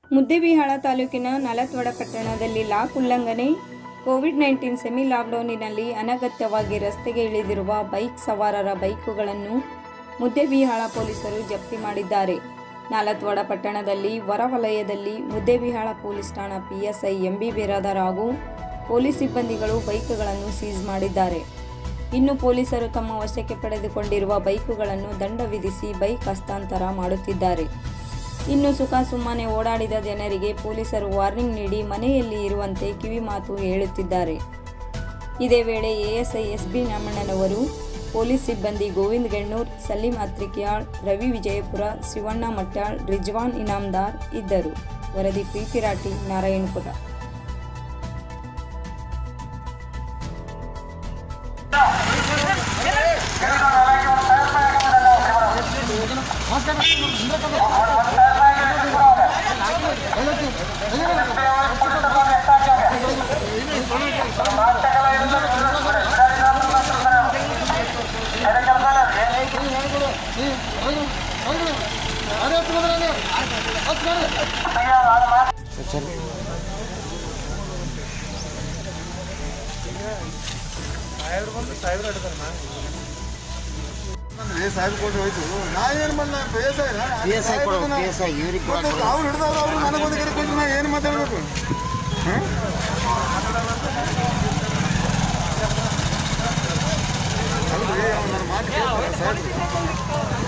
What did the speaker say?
ಮುದ್ದೇಬಿಹಾಳ ತಾಲೂಕಿನ ನಲತ್ವಡ ಪಟ್ಟಣದಲ್ಲಿ ಲಾಕ್ ಉಲ್ಲಂಘನೆ ಕೋವಿಡ್ ನೈನ್ಟೀನ್ ಸೆಮಿ ಲಾಕ್ಡೌನಿನಲ್ಲಿ ಅನಗತ್ಯವಾಗಿ ರಸ್ತೆಗೆ ಇಳಿದಿರುವ ಬೈಕ್ ಸವಾರರ ಬೈಕುಗಳನ್ನು ಮುದ್ದೇಬಿಹಾಳ ಪೊಲೀಸರು ಜಪ್ತಿ ಮಾಡಿದ್ದಾರೆ ನಾಲತ್ವಾಡ ಪಟ್ಟಣದಲ್ಲಿ ಹೊರವಲಯದಲ್ಲಿ ಮುದ್ದೇಬಿಹಾಳ ಪೊಲೀಸ್ ಠಾಣಾ ಪಿಎಸ್ಐ ಎಂಬಿ ಬಿರಾದರ್ ಹಾಗೂ ಪೊಲೀಸ್ ಸಿಬ್ಬಂದಿಗಳು ಬೈಕ್ಗಳನ್ನು ಸೀಸ್ ಮಾಡಿದ್ದಾರೆ ಇನ್ನು ಪೊಲೀಸರು ತಮ್ಮ ವಶಕ್ಕೆ ಪಡೆದುಕೊಂಡಿರುವ ಬೈಕುಗಳನ್ನು ದಂಡ ವಿಧಿಸಿ ಬೈಕ್ ಹಸ್ತಾಂತರ ಮಾಡುತ್ತಿದ್ದಾರೆ ಇನ್ನು ಸುಖ ಸುಮ್ಮನೆ ಓಡಾಡಿದ ಜನರಿಗೆ ಪೊಲೀಸರು ವಾರ್ನಿಂಗ್ ನೀಡಿ ಮನೆಯಲ್ಲಿ ಇರುವಂತೆ ಕಿವಿಮಾತು ಹೇಳುತ್ತಿದ್ದಾರೆ ಇದೇ ವೇಳೆ ಎಎಸ್ಐ ಎಸ್ ಬಿ ನಾಮಣ್ಣನವರು ಪೊಲೀಸ್ ಸಿಬ್ಬಂದಿ ಗೋವಿಂದ್ ಗೆಣ್ಣೂರ್ ಸಲೀಂ ಅತ್ರಿಕ್ಯಾಳ್ ರವಿ ವಿಜಯಪುರ ಶಿವಣ್ಣ ಮಟ್ಯಾಳ್ ರಿಜ್ವಾನ್ ಇನಾಮ್ದಾರ್ ಇದ್ದರು ವರದಿ ಪ್ರೀತಿರಾಟಿ ನಾರಾಯಣಪುರ ಏ ಸಾಹೇಬ್ ಕೊಟ್ಟು ಹೋಯ್ತು ನಾ ಏನ್ ಮಾಡ್ಲ P S I P S I ಕೊಡು ಪಿ ಎಸ್ ಐ ಇವ್ರಿಗೆ ಕೊಡಕ್ಕೆ ಅವ್ರು ಹಿಡಿದವ್ರು ಅವ್ರು ನನಗೊಂದು ಕಡೆ ಕೊಟ್ಟು ನಾ ಏನು ಮಾತಾಡ್ಬೇಕು ಹ್ಮ್? ಅಲ್ರಿ ಅವ್ನು ನನ್ನ ಮಾತು ಕೇಳ್ತಾರೆ ಸಾಹೇಬ್